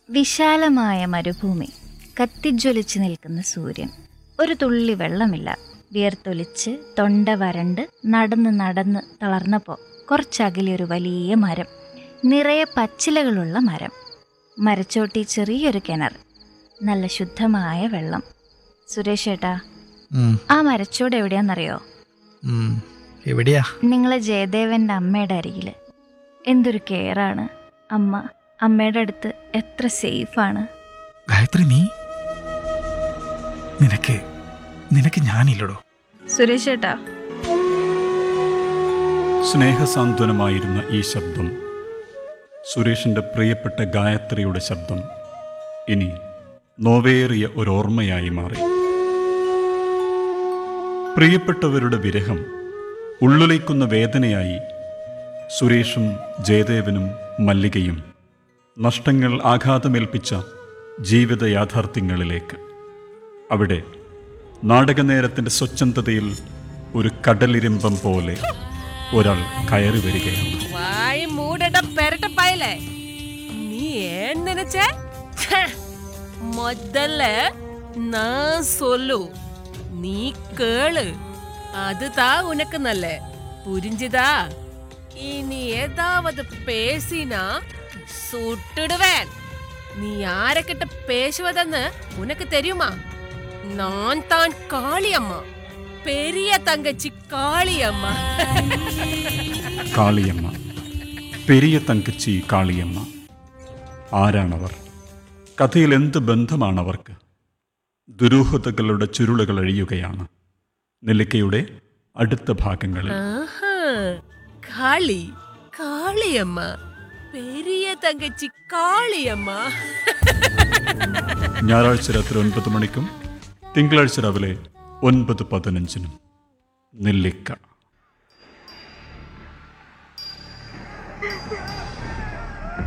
വിശാലമായ മരുഭൂമി കത്തിജ്വലിച്ച് നിൽക്കുന്ന സൂര്യൻ ഒരു തുള്ളി വെള്ളമില്ല വിയർത്തൊലിച്ച് തൊണ്ട വരണ്ട് നടന്ന് നടന്ന് തളർന്നപ്പോൾ കുറച്ചകലെ ഒരു വലിയ മരം നിറയെ പച്ചിലകളുള്ള മരം മരച്ചോട്ടി ചെറിയൊരു കിണർ നല്ല ശുദ്ധമായ വെള്ളം സുരേഷ് ഏട്ടാ ഉം, ആ മരച്ചോട് എവിടെയാണെന്നറിയോ ഉം. എവിടെയാ നിങ്ങളെ ജയദേവന്റെ അമ്മയുടെ അരികിൽ എന്തൊരു കെയറാണ് അമ്മ അമ്മയുടെ അടുത്ത് എത്ര സേഫാണ് ഗായത്രി നീ നിനക്ക് നിനക്ക് ഞാനില്ലടോ സുരേഷ് ഏട്ടാ സ്നേഹസാന്ത്വനമായിരുന്ന ഈ ശബ്ദം സുരേഷിൻ്റെ പ്രിയപ്പെട്ട ഗായത്രിയുടെ ശബ്ദം ഇനി നോവേറിയ ഒരോർമ്മയായി മാറി പ്രിയപ്പെട്ടവരുടെ വിരഹം ഉള്ളുലയ്ക്കുന്ന വേദനയായി സുരേഷും ജയദേവനും മല്ലികയും നഷ്ടങ്ങൾ ആഘാതമേൽപ്പിച്ച ജീവിത യാഥാർത്ഥ്യങ്ങളിലേക്ക് അവിടെ നാടകനേരത്തിൻ്റെ സ്വച്ഛന്തതയിൽ ഒരു കടലിരമ്പം പോലെ ഒരാൾ കയറി വരികയാണ് வாய் மூடட பெரட்ட பயல நீ ஏன் நினைச்ச ச்சே, முதல்ல நான் சொல்லு நீ கேளு அதுதான் உனக்கு நல்ல புரிஞ்சுதா இனி ஏதாவது பேசினா சுட்டுடுவேன் நீ யாரக்கிட்ட பேசுவதன்னு உனக்கு தெரியுமா நான் தான் காளியம்மா பெரிய தங்கச்சி காளியம்மா കാളിയമ്മ പെരിയ തങ്കച്ചി കാളിയമ്മ ആരാണവർ കഥയിൽ എന്ത് ബന്ധമാണവർക്ക് ദുരൂഹതകളുടെ ചുരുളുകൾ അഴിയുകയാണ് നെല്ലിക്കയുടെ അടുത്ത ഭാഗങ്ങളിൽ ஆஹா, காளி காளியம்மா பெரிய தங்கச்சி காளியம்மா ഞായറാഴ്ച രാത്രി ഒൻപത് മണിക്കും തിങ്കളാഴ്ച രാവിലെ ഒൻപത് പതിനഞ്ചിനും നെല്ലിക്ക